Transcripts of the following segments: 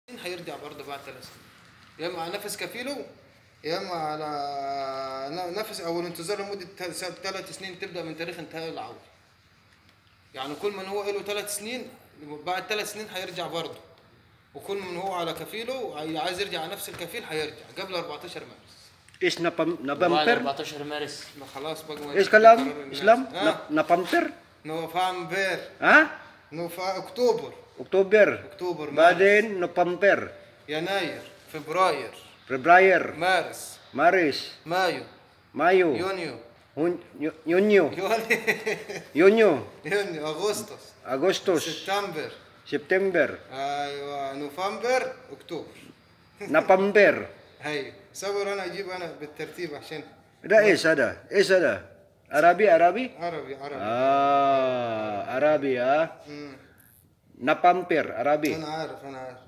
هيرجع برضه بعد ثلاث سنين يا اما على نفس كفيله يا اما على ن- نفس او الانتظار لمده ثلاث سنين تبدا من تاريخ انتهاء العوده يعني كل من هو له ثلاث سنين بعد ثلاث سنين هيرجع برضه وكل من هو على كفيله عايز يرجع على نفس الكفيل هيرجع قبل 14 مارس ايش نبم بعد نوفمبر 14 مارس ما خلاص بقى ما ايش يقرر كلام الناس. اسلام ها نوفمبر نوفمبر ها نوفا اكتوبر اكتوبر اكتوبر مارس بعدين نوفمبر يناير فبراير فبراير مارس مارس مايو مايو يونيو هون- يو- يونيو يولي يونيو يونيو اغسطس اغسطس سبتمبر سبتمبر ايوه نوفمبر اكتوبر نوفمبر هي صور انا اجيب انا بالترتيب عشان ده ايش هذا ايش هذا عربي عربي عربي عربي اه عربي اه مم. نوفمبر عربي انا عارف انا عارف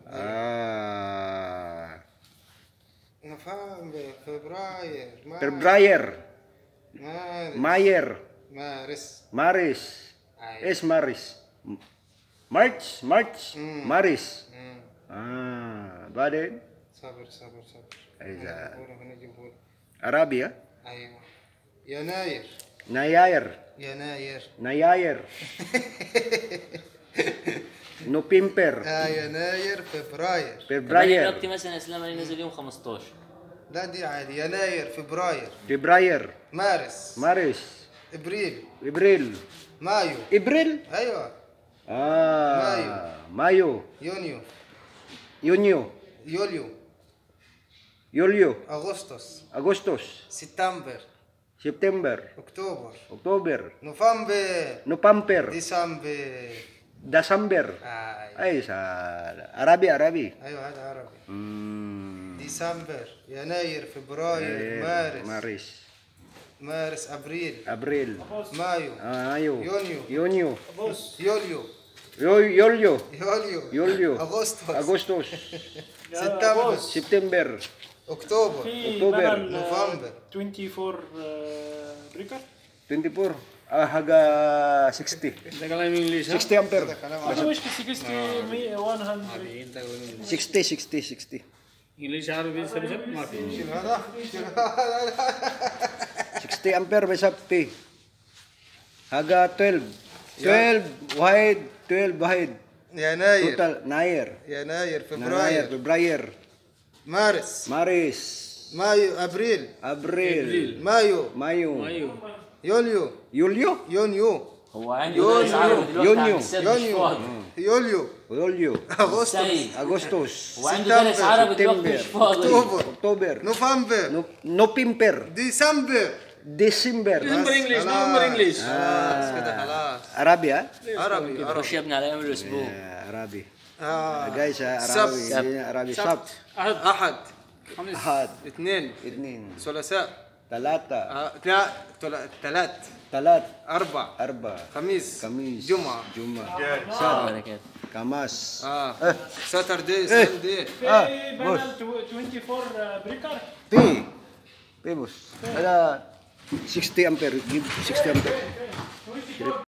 آه. نوفمبر فبراير مارس فبراير مارس ماير مارس مارس أيوة. ايش مارس مارس مارس مم. مارس مم. اه بعدين صبر صبر صبر إذا- هنا نجيبه عربي آه. ايوه يناير نياير يناير نياير نوفمبر آه يناير فبراير بعدين فبراير وقتي مثلا اسلام علي نزل يوم 15 لا دي عادي يناير فبراير فبراير مارس مارس ابريل ابريل مايو ابريل ايوه اه مايو يونيو يونيو يوليو يوليو اغسطس اغسطس سبتمبر سبتمبر اكتوبر اكتوبر نوفمبر نوفمبر ديسمبر ديسمبر آه. ايش هذا عربي عربي ايوه هذا عربي مم. ديسمبر يناير فبراير إيه، مارس مارس مارس ابريل ابريل مايو آه، ايوه يونيو يونيو يوليو يو- يوليو يوليو يوليو اغسطس اغسطس سبتمبر سبتمبر اكتوبر في أكتوبر. بدل نوفمبر. 24 آه، بريكر 24 آه حاجة 60 ده كلام انجليش ها؟ 60 امبير هذا كلام مش عربي مشكلة 60 100 100 انت كلام انجليش 60 60 60 انجليش عربي سب سب ما في شنو هذا؟ شنو هذا؟ 60 امبير بسبي حاجة 12 12 واحد 12 واحد يناير توتال ناير يناير ناير فبراير فبراير مارس مارس مايو ابريل ابريل مايو مايو ايوه يوليو يوليو يونيو هو عنده يونيو. درس عربي دلوقتي يونيو. عم يسد مش يونيو فاضي يوليو يوليو اغسطس سيد اغسطس هو عنده درس سبتمبر. عربي دلوقتي مش فاضي اكتوبر اكتوبر نوفمبر نو- نوفمبر ديسمبر ديسمبر نمبر انجليش خلاص. نمبر انجليش خلاص كده خلاص عربي ها عربي عربي خش يا ابني على يوم الاسبوع آه، عربي آه. جايز سبت. عربي عربي سبت احد احد خميس احد اثنين اثنين ثلاثاء ثلاثة آه، تلا- تلا- ثلاث ثلاث اربع أربعة خميس خميس جمعة جمعة بركات كماس اه ساتردي ساندي في آه، بدل بص. 24 آه، بريكر بي بي بص هذا 60 أمبير جيب 60 أمبير